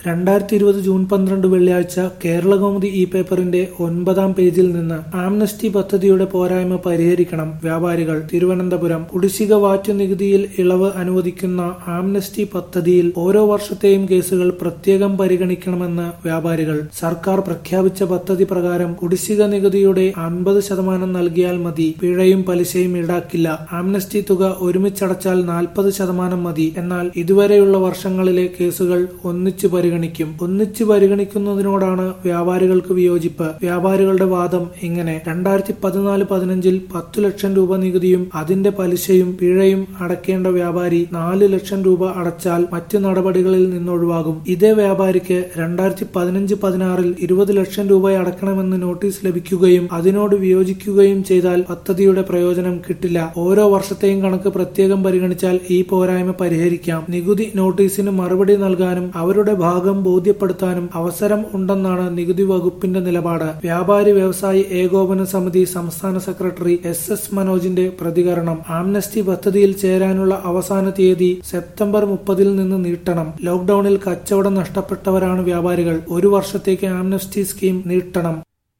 രണ്ടായിരത്തി ഇരുപത് ജൂൺ പന്ത്രണ്ട് വെള്ളിയാഴ്ച കേരളകൗമുദി ഇ പേപ്പറിന്റെ ഒൻപതാം പേജിൽ നിന്ന് ആംനസ്റ്റി പദ്ധതിയുടെ പോരായ്മ പരിഹരിക്കണം വ്യാപാരികൾ തിരുവനന്തപുരം കുടിശ്ശിക വാറ്റ് നികുതിയിൽ ഇളവ് അനുവദിക്കുന്ന ആംനസ്റ്റി പദ്ധതിയിൽ ഓരോ വർഷത്തെയും കേസുകൾ പ്രത്യേകം പരിഗണിക്കണമെന്ന് വ്യാപാരികൾ സർക്കാർ പ്രഖ്യാപിച്ച പദ്ധതി പ്രകാരം കുടിശ്ശിക നികുതിയുടെ അൻപത് ശതമാനം നൽകിയാൽ മതി പിഴയും പലിശയും ഈടാക്കില്ല ആംനസ്റ്റി തുക ഒരുമിച്ചടച്ചാൽ നാൽപ്പത് ശതമാനം മതി എന്നാൽ ഇതുവരെയുള്ള വർഷങ്ങളിലെ കേസുകൾ ഒന്നിച്ചു പരിഗണിക്കും ഒന്നിച്ചു പരിഗണിക്കുന്നതിനോടാണ് വ്യാപാരികൾക്ക് വിയോജിപ്പ് വ്യാപാരികളുടെ വാദം ഇങ്ങനെ രണ്ടായിരത്തി പതിനാല് പതിനഞ്ചിൽ പത്തു ലക്ഷം രൂപ നികുതിയും അതിന്റെ പലിശയും പിഴയും അടയ്ക്കേണ്ട വ്യാപാരി നാല് ലക്ഷം രൂപ അടച്ചാൽ മറ്റ് നടപടികളിൽ നിന്നൊഴിവാകും ഇതേ വ്യാപാരിക്ക് രണ്ടായിരത്തി പതിനഞ്ച് പതിനാറിൽ ഇരുപത് ലക്ഷം രൂപ അടക്കണമെന്ന് നോട്ടീസ് ലഭിക്കുകയും അതിനോട് വിയോജിക്കുകയും ചെയ്താൽ പദ്ധതിയുടെ പ്രയോജനം കിട്ടില്ല ഓരോ വർഷത്തെയും കണക്ക് പ്രത്യേകം പരിഗണിച്ചാൽ ഈ പോരായ്മ പരിഹരിക്കാം നികുതി നോട്ടീസിന് മറുപടി നൽകാനും അവരുടെ ഭാഗം ബോധ്യപ്പെടുത്താനും അവസരം ഉണ്ടെന്നാണ് നികുതി വകുപ്പിന്റെ നിലപാട് വ്യാപാരി വ്യവസായി ഏകോപന സമിതി സംസ്ഥാന സെക്രട്ടറി എസ് എസ് മനോജിന്റെ പ്രതികരണം ആംനസ്റ്റി പദ്ധതിയിൽ ചേരാനുള്ള അവസാന തീയതി സെപ്റ്റംബർ മുപ്പതിൽ നിന്ന് നീട്ടണം ലോക്ഡൌണിൽ കച്ചവടം നഷ്ടപ്പെട്ടവരാണ് വ്യാപാരികൾ ഒരു വർഷത്തേക്ക് ആംനസ്റ്റി സ്കീം നീട്ടണം